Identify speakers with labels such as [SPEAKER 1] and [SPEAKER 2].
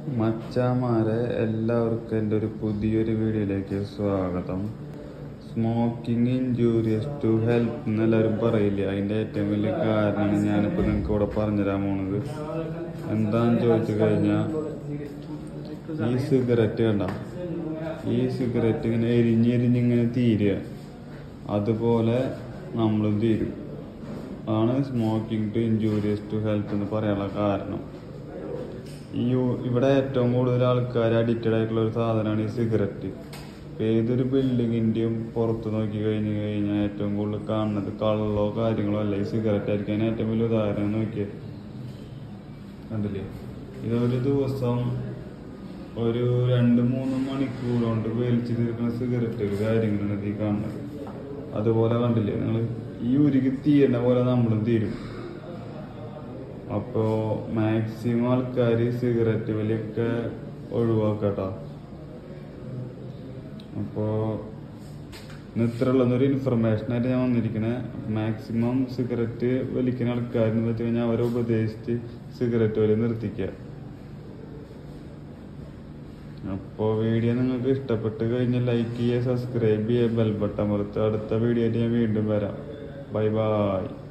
[SPEAKER 1] മച്ചാമാരെ എല്ലാവർക്കും എൻ്റെ ഒരു പുതിയൊരു വീഡിയോയിലേക്ക് സ്വാഗതം സ്മോക്കിംഗ് ഇൻജൂറിയസ് ടു ഹെൽത്ത് എന്ന് എല്ലാവരും പറയില്ലേ അതിൻ്റെ ഏറ്റവും വലിയ കാരണമാണ് ഞാനിപ്പോൾ നിങ്ങൾക്ക് ഇവിടെ പറഞ്ഞുതരാൻ പോണത് എന്താണെന്ന് ചോദിച്ചു കഴിഞ്ഞാൽ ഈ സിഗരറ്റ് കണ്ട ഈ സിഗരറ്റ് ഇങ്ങനെ എരിഞ്ഞെരിഞ്ഞിങ്ങനെ തീരുക അതുപോലെ നമ്മളും തീരും ആണ് smoking to injurious to health എന്ന് പറയാനുള്ള കാരണം ഈ യു- ഇവിടെ ഏറ്റവും കൂടുതൽ ആൾക്കാർ അഡിക്റ്റഡ് ആയിട്ടുള്ള ഒരു സാധനമാണ് ഈ സിഗരറ്റ് ഇപ്പൊ ഏതൊരു ബിൽഡിങ്ങിന്റെയും പുറത്ത് നോക്കി കഴിഞ്ഞ് കഴിഞ്ഞാൽ ഏറ്റവും കൂടുതൽ കാണുന്നത് കള്ളോ കാര്യങ്ങളോ അല്ല ഈ സിഗരറ്റ് ആയിരിക്കും അതിന് ഏറ്റവും വലിയ ഉദാഹരണം നോക്കിയേ കണ്ടില്ലേ ഇതൊരു ദിവസം ഒരു രണ്ട് മൂന്ന് മണിക്കൂർ കൊണ്ട് വലിച്ചു തീർക്കുന്ന സിഗരറ്റുകൾ കാര്യങ്ങളാണ് ഇത് ഈ കാണുന്നത് അതുപോലെ കണ്ടില്ലേ നിങ്ങൾ ഈ ഉരുകി തീരുന്ന പോലെ നമ്മളും തീരും അപ്പോ മാക്സിമം ആൾക്കാർ സിഗരറ്റ് വലിയൊക്കെ ഒഴിവാക്കട്ടോ അപ്പോ ഇന്ന് ഇത്രയുള്ളൊരു ഇൻഫർമേഷൻ ആയിട്ട് ഞാൻ വന്നിരിക്കണേ മാക്സിമം സിഗരറ്റ് വലിക്കുന്ന ആൾക്കാരെന്ന് വെച്ച് കഴിഞ്ഞാൽ അവരെ ഉപദേശിച്ച് സിഗരറ്റ് വലി നിർത്തിക്കുക അപ്പോൾ വീഡിയോ നിങ്ങൾക്ക് ഇഷ്ടപ്പെട്ട് കഴിഞ്ഞാൽ ലൈക്ക് ചെയ്യുക സബ്സ്ക്രൈബ് ചെയ്യുക ബെൽ ബട്ടൺ അമർത്തുക അടുത്ത വീഡിയോ ആയിട്ട് ഞാൻ വീണ്ടും വരാം ബൈ ബൈ